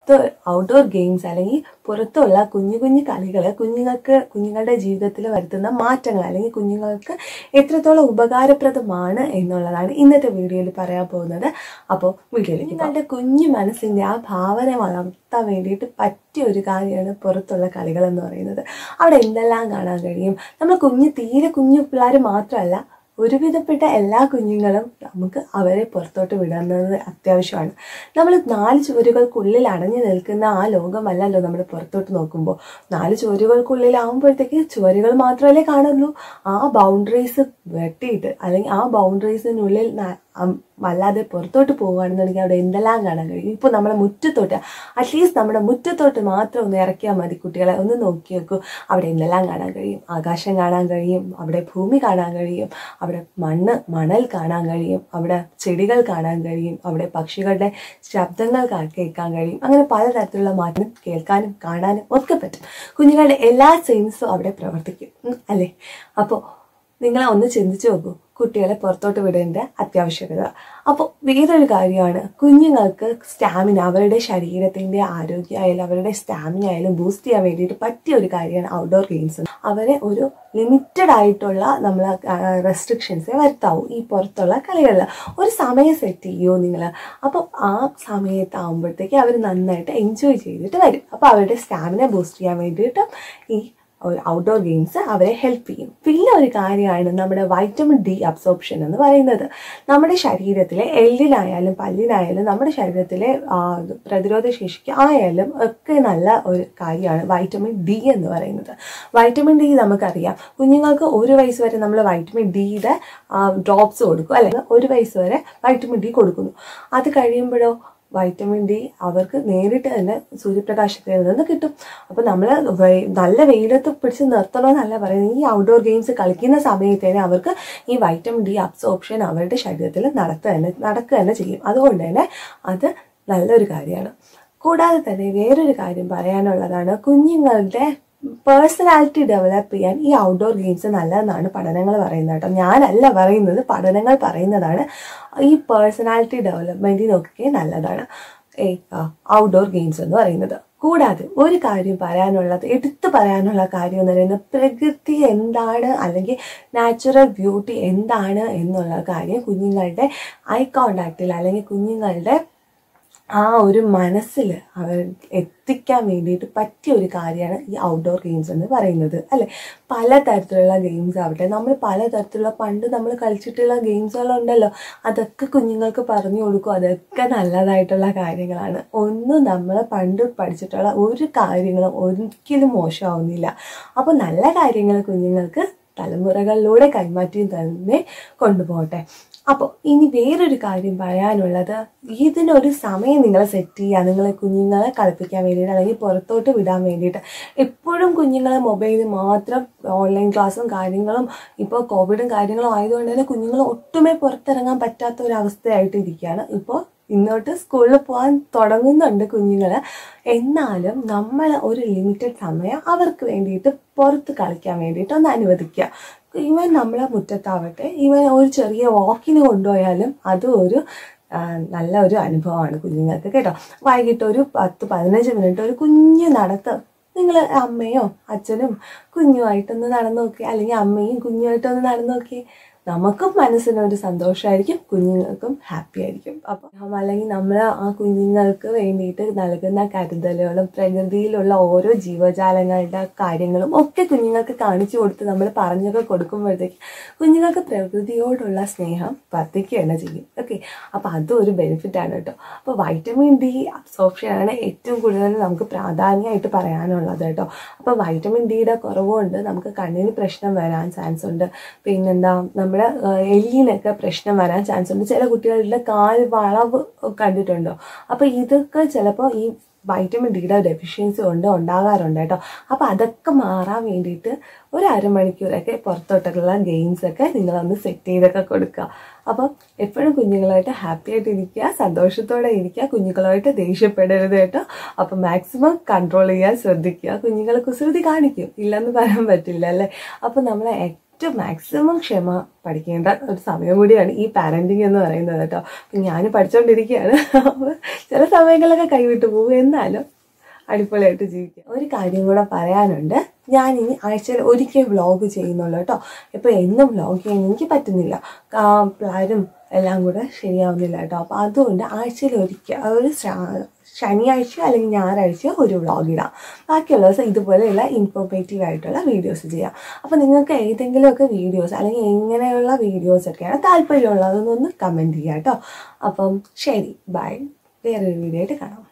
outdoor games അല്ലെങ്കിൽ പുറത്തുള്ള കുഞ്ഞു കുഞ്ഞു കളികൾ കുഞ്ഞുങ്ങൾക്ക് കുഞ്ഞുങ്ങളുടെ ജീവിതത്തിൽ വരുത്തുന്ന മാറ്റങ്ങൾ അല്ലെങ്കിൽ കുഞ്ഞുങ്ങൾക്ക് എത്രത്തോളം ഉപകാരപ്രദമാണ് എന്നുള്ളതാണ് ഇന്നത്തെ വീഡിയോയിൽ പറയാൻ പോകുന്നത് അപ്പോൾ വീഡിയോയിലേക്ക് നിങ്ങളുടെ കുഞ്ഞു മനസ്സിൻ്റെ ആ ഭാവന വളർത്താൻ വേണ്ടിയിട്ട് പറ്റിയ ഒരു കാര്യമാണ് പുറത്തുള്ള കളികൾ എന്ന് പറയുന്നത് അവിടെ എന്തെല്ലാം കാണാൻ കഴിയും നമ്മൾ കുഞ്ഞു തീരെ കുഞ്ഞു പിള്ളേർ മാത്രമല്ല ഒരുവിധപ്പെട്ട എല്ലാ കുഞ്ഞുങ്ങളും നമുക്ക് അവരെ പുറത്തോട്ട് വിടുന്നത് അത്യാവശ്യമാണ് നമ്മൾ നാല് ചുവരുകൾക്കുള്ളിൽ അടഞ്ഞു നിൽക്കുന്ന ആ ലോകമല്ലല്ലോ നമ്മൾ പുറത്തോട്ട് നോക്കുമ്പോൾ നാല് ചുവരുകൾക്കുള്ളിലാവുമ്പോഴത്തേക്ക് ചുവരുകൾ മാത്രമല്ലേ കാണുള്ളൂ ആ ബൗണ്ടറീസ് വെട്ടിയിട്ട് അല്ലെങ്കിൽ ആ ബൗണ്ടറീസിനുള്ളിൽ ന- അം- അല്ലാതെ പുറത്തോട്ട് പോകുകയാണെന്നുണ്ടെങ്കിൽ അവിടെ എന്തെല്ലാം കാണാൻ കഴിയും ഇപ്പോൾ നമ്മുടെ മുറ്റത്തോട്ട് അറ്റ്ലീസ്റ്റ് നമ്മുടെ മുറ്റത്തോട്ട് മാത്രം ഒന്ന് ഇറക്കിയാൽ മതി കുട്ടികളെ ഒന്ന് നോക്കി നോക്കൂ അവിടെ എന്തെല്ലാം കാണാൻ കഴിയും ആകാശം കാണാൻ കഴിയും അവിടെ ഭൂമി കാണാൻ കഴിയും അവിടെ മണ്ണ് മണൽ കാണാൻ കഴിയും അവിടെ ചെടികൾ കാണാൻ കഴിയും അവിടെ പക്ഷികളുടെ ശബ്ദങ്ങൾ കാ- കേൾക്കാൻ കഴിയും അങ്ങനെ പലതരത്തിലുള്ള മാറ്റം കേൾക്കാനും കാണാനും ഒക്കെ പറ്റും കുഞ്ഞുങ്ങളുടെ എല്ലാ സെൻസും അവിടെ പ്രവർത്തിക്കും ഉം, അല്ലേ അപ്പോൾ നിങ്ങളെ ഒന്ന് ചിന്തിച്ചു നോക്കൂ കുട്ടികളെ പുറത്തോട്ട് വിടേണ്ട അത്യാവശ്യകത അപ്പോൾ വേറൊരു കാര്യമാണ് കുഞ്ഞുങ്ങൾക്ക് സ്റ്റാമിന അവരുടെ ശരീരത്തിൻ്റെ ആരോഗ്യമായാലും അവരുടെ സ്റ്റാമിന ആയാലും ബൂസ്റ്റ് ചെയ്യാൻ വേണ്ടിയിട്ട് പറ്റിയ ഒരു കാര്യമാണ് ഔട്ട്ഡോർ ഗെയിംസ് അവരെ ഒരു ലിമിറ്റഡ് ആയിട്ടുള്ള നമ്മൾ റെസ്ട്രിക്ഷൻസേ വരുത്താവൂ ഈ പുറത്തുള്ള കളികളിൽ ഒരു സമയം സെറ്റ് ചെയ്യുമോ നിങ്ങൾ അപ്പോൾ ആ സമയത്താകുമ്പോഴത്തേക്ക് അവർ നന്നായിട്ട് എൻജോയ് ചെയ്തിട്ട് വരും അപ്പോൾ അവരുടെ സ്റ്റാമിന ബൂസ്റ്റ് ചെയ്യാൻ വേണ്ടിയിട്ട് ഈ ഔട്ട്ഡോർ ഗെയിംസ് അവരെ ഹെൽപ്പ് ചെയ്യും പിന്നെ ഒരു കാര്യമാണ് നമ്മുടെ വൈറ്റമിൻ ഡി അബ്സോർപ്ഷൻ എന്ന് പറയുന്നത് നമ്മുടെ ശരീരത്തിലെ എല്ലിനായാലും പല്ലിനായാലും നമ്മുടെ ശരീരത്തിലെ ആ, പ്രതിരോധ ശേഷിക്ക് ആയാലും ഒക്കെ നല്ല ഒരു കാര്യമാണ് വൈറ്റമിൻ ഡി എന്ന് പറയുന്നത് വൈറ്റമിൻ ഡി നമുക്കറിയാം കുഞ്ഞുങ്ങൾക്ക് ഒരു വയസ്സ് വരെ നമ്മൾ വൈറ്റമിൻ ഡിയുടെ ഡ്രോപ്സ് കൊടുക്കും അല്ലെങ്കിൽ ഒരു വയസ്സ് വരെ വൈറ്റമിൻ ഡി കൊടുക്കുന്നു അത് കഴിയുമ്പോഴോ വൈറ്റമിൻ ഡി അവർക്ക് നേരിട്ട് തന്നെ സൂര്യപ്രകാശത്തിൽ നിന്ന് കിട്ടും അപ്പോൾ നമ്മൾ നല്ല വെയിലത്ത് പിടിച്ച് നിർത്തണമെന്നല്ല പറയുന്നത് ഈ ഔട്ട്ഡോർ ഗെയിംസ് കളിക്കുന്ന സമയത്ത് തന്നെ അവർക്ക് ഈ വൈറ്റമിൻ ഡി അബ്സോർപ്ഷൻ അവരുടെ ശരീരത്തിൽ നടത്തുക തന്നെ നടക്കുക തന്നെ ചെയ്യും അതുകൊണ്ട് തന്നെ അത് നല്ലൊരു കാര്യമാണ് കൂടാതെ തന്നെ വേറൊരു കാര്യം പറയാനുള്ളതാണ് കുഞ്ഞുങ്ങളുടെ പേഴ്സണാലിറ്റി ഡെവലപ്പ് ചെയ്യാൻ ഈ ഔട്ട്ഡോർ ഗെയിംസ് നല്ലതെന്നാണ് പഠനങ്ങൾ പറയുന്നത് കേട്ടോ ഞാനല്ല പറയുന്നത് പഠനങ്ങൾ പറയുന്നതാണ് ഈ പേഴ്സണാലിറ്റി ഡെവലപ്മെൻറ്റിനൊക്കെ നല്ലതാണ് ഈ ഔട്ട്ഡോർ ഗെയിംസ് എന്ന് പറയുന്നത് കൂടാതെ ഒരു കാര്യം പറയാനുള്ളത് എടുത്തു പറയാനുള്ള കാര്യം എന്ന് പറയുന്നത് പ്രകൃതി എന്താണ് അല്ലെങ്കിൽ നാച്ചുറൽ ബ്യൂട്ടി എന്താണ് എന്നുള്ള കാര്യം കുഞ്ഞുങ്ങളുടെ ഐ കോണ്ടാക്റ്റിൽ അല്ലെങ്കിൽ കുഞ്ഞുങ്ങളുടെ ആ ഒരു മനസ്സിൽ അവർ എത്തിക്കാൻ വേണ്ടിയിട്ട് പറ്റിയ ഒരു കാര്യമാണ് ഈ ഔട്ട്ഡോർ ഗെയിംസ് എന്ന് പറയുന്നത് അല്ലെ പലതരത്തിലുള്ള ഗെയിംസ് ആവട്ടെ നമ്മൾ പലതരത്തിലുള്ള പണ്ട് നമ്മൾ കളിച്ചിട്ടുള്ള ഗെയിംസുകളുണ്ടല്ലോ അതൊക്കെ കുഞ്ഞുങ്ങൾക്ക് പറഞ്ഞു കൊടുക്കും അതൊക്കെ നല്ലതായിട്ടുള്ള കാര്യങ്ങളാണ് ഒന്നും നമ്മൾ പണ്ട് പഠിച്ചിട്ടുള്ള ഒരു കാര്യങ്ങളും ഒരിക്കലും മോശമാവുന്നില്ല അപ്പോൾ നല്ല കാര്യങ്ങൾ കുഞ്ഞുങ്ങൾക്ക് തലമുറകളിലൂടെ കൈമാറ്റി തന്നെ കൊണ്ടുപോകട്ടെ അപ്പോൾ ഇനി വേറൊരു കാര്യം പറയാനുള്ളത് ഇതിനൊരു സമയം നിങ്ങൾ സെറ്റ് ചെയ്യുക നിങ്ങളെ കുഞ്ഞുങ്ങളെ കളിപ്പിക്കാൻ വേണ്ടിയിട്ട് അല്ലെങ്കിൽ പുറത്തോട്ട് വിടാൻ വേണ്ടിയിട്ട് എപ്പോഴും കുഞ്ഞുങ്ങളെ മൊബൈലിൽ മാത്രം ഓൺലൈൻ ക്ലാസ്സും കാര്യങ്ങളും ഇപ്പോൾ കോവിഡും കാര്യങ്ങളും ആയതുകൊണ്ട് തന്നെ കുഞ്ഞുങ്ങൾ ഒട്ടുമേ പുറത്തിറങ്ങാൻ പറ്റാത്ത ഒരു അവസ്ഥയായിട്ട് ഇരിക്കുകയാണ് ഇപ്പോൾ ഇന്നോട്ട് സ്കൂളിൽ പോകാൻ തുടങ്ങുന്നുണ്ട് കുഞ്ഞുങ്ങൾ എന്നാലും നമ്മൾ ഒരു ലിമിറ്റഡ് സമയം അവർക്ക് വേണ്ടിയിട്ട് പുറത്ത് കളിക്കാൻ വേണ്ടിയിട്ട് ഒന്ന് അനുവദിക്കുക ഇവൻ നമ്മളെ മുറ്റത്താവട്ടെ ഇവൻ ഒരു ചെറിയ വാക്കിന് കൊണ്ടുപോയാലും അതും ഒരു ആ, നല്ല ഒരു അനുഭവമാണ് കുഞ്ഞുങ്ങൾക്ക് കേട്ടോ വൈകിട്ട് ഒരു പത്ത് പതിനഞ്ച് മിനിറ്റ് ഒരു കുഞ്ഞു നടത്തം നിങ്ങൾ അമ്മയോ അച്ഛനും കുഞ്ഞുമായിട്ടൊന്ന് നടന്നു നോക്കി അല്ലെങ്കിൽ അമ്മയും കുഞ്ഞുമായിട്ടൊന്ന് നടന്നു നോക്കി നമുക്കും മനസ്സിനൊരു സന്തോഷമായിരിക്കും കുഞ്ഞുങ്ങൾക്കും ഹാപ്പി ആയിരിക്കും അപ്പം അല്ലെങ്കിൽ നമ്മൾ ആ കുഞ്ഞുങ്ങൾക്ക് വേണ്ടിയിട്ട് നൽകുന്ന കരുതലുകളും പ്രകൃതിയിലുള്ള ഓരോ ജീവജാലങ്ങളുടെ കാര്യങ്ങളും ഒക്കെ കുഞ്ഞുങ്ങൾക്ക് കാണിച്ചു കൊടുത്ത് നമ്മൾ പറഞ്ഞൊക്കെ കൊടുക്കുമ്പോഴത്തേക്ക് കുഞ്ഞുങ്ങൾക്ക് പ്രകൃതിയോടുള്ള സ്നേഹം വർദ്ധിക്കുകയാണ് ചെയ്യും ഓക്കെ അപ്പോൾ അതും ഒരു ബെനിഫിറ്റ് ആണ് കേട്ടോ അപ്പോൾ വൈറ്റമിൻ ഡി അബ്സോർപ്ഷനാണ് ഏറ്റവും കൂടുതൽ നമുക്ക് പ്രാധാന്യമായിട്ട് പറയാനുള്ളത് കേട്ടോ അപ്പോൾ വൈറ്റമിൻ ഡിയുടെ കുറവുകൊണ്ട് നമുക്ക് കണ്ണിന് പ്രശ്നം വരാൻ ചാൻസ് ഉണ്ട് പിന്നെന്താ നമ്മുടെ ആ, എല്ലിനൊക്കെ പ്രശ്നം വരാൻ ചാൻസ് ഉണ്ട് ചില കുട്ടികളുടെ കാൽ വളവ് കണ്ടിട്ടുണ്ടോ അപ്പോൾ ഇതൊക്കെ ചിലപ്പോൾ ഈ വൈറ്റമിൻ ഡിയുടെ ഡെഫിഷ്യൻസി കൊണ്ട് ഉണ്ടാകാറുണ്ട് കേട്ടോ അപ്പോൾ അതൊക്കെ മാറാൻ വേണ്ടിയിട്ട് ഒരു അരമണിക്കൂറൊക്കെ പുറത്തോട്ടുള്ള ഗെയിംസ് ഒക്കെ നിങ്ങളൊന്ന് സെറ്റ് ചെയ്തൊക്കെ കൊടുക്കുക അപ്പം എപ്പോഴും കുഞ്ഞുങ്ങളായിട്ട് ഹാപ്പി ആയിട്ട് ഇരിക്കുക സന്തോഷത്തോടെ ഇരിക്കുക കുഞ്ഞുങ്ങളുമായിട്ട് ദേഷ്യപ്പെടരുത് കേട്ടോ അപ്പം മാക്സിമം കൺട്രോൾ ചെയ്യാൻ ശ്രദ്ധിക്കുക കുഞ്ഞുങ്ങൾ കുസൃതി കാണിക്കും ഇല്ലെന്ന് പറയാൻ പറ്റില്ല അല്ലേ അപ്പം നമ്മൾ ഏറ്റവും മാക്സിമം ക്ഷമ പഠിക്കേണ്ട ഒരു സമയം കൂടിയാണ് ഈ പാരൻറ്റിങ് എന്ന് പറയുന്നത് കേട്ടോ അപ്പം ഞാൻ പഠിച്ചുകൊണ്ടിരിക്കുകയാണ് അപ്പോൾ ചില സമയങ്ങളിലൊക്കെ കൈവിട്ട് പോകും എന്നാലും അടിപൊളിയായിട്ട് ജീവിക്കാം ഒരു കാര്യം കൂടെ പറയാനുണ്ട് ഞാൻ ഇനി ആഴ്ചയിൽ ഒരിക്കൽ വ്ളോഗ് ചെയ്യുന്നുള്ളൂ കേട്ടോ ഇപ്പോൾ എന്നും വ്ളോഗ് ചെയ്യാൻ എനിക്ക് പറ്റുന്നില്ല കാ- പിള്ളേരും എല്ലാം കൂടെ ശരിയാവുന്നില്ല കേട്ടോ അപ്പോൾ അതുകൊണ്ട് ആഴ്ചയിൽ ഒരിക്കൽ ഒരു ശ- ശനിയാഴ്ച അല്ലെങ്കിൽ ഞായറാഴ്ച ഒരു വ്ളോഗ് ഇടാം ബാക്കിയുള്ള ദിവസം ഇതുപോലെയുള്ള ഇൻഫോർമേറ്റീവ് ആയിട്ടുള്ള വീഡിയോസ് ചെയ്യാം അപ്പോൾ നിങ്ങൾക്ക് ഏതെങ്കിലുമൊക്കെ വീഡിയോസ് അല്ലെങ്കിൽ എങ്ങനെയുള്ള വീഡിയോസൊക്കെയാണ് താല്പര്യമുള്ളതെന്നൊന്ന് കമൻറ്റ് ചെയ്യാം കേട്ടോ അപ്പം ശരി ബൈ വേറൊരു വീഡിയോ ആയിട്ട് കാണാം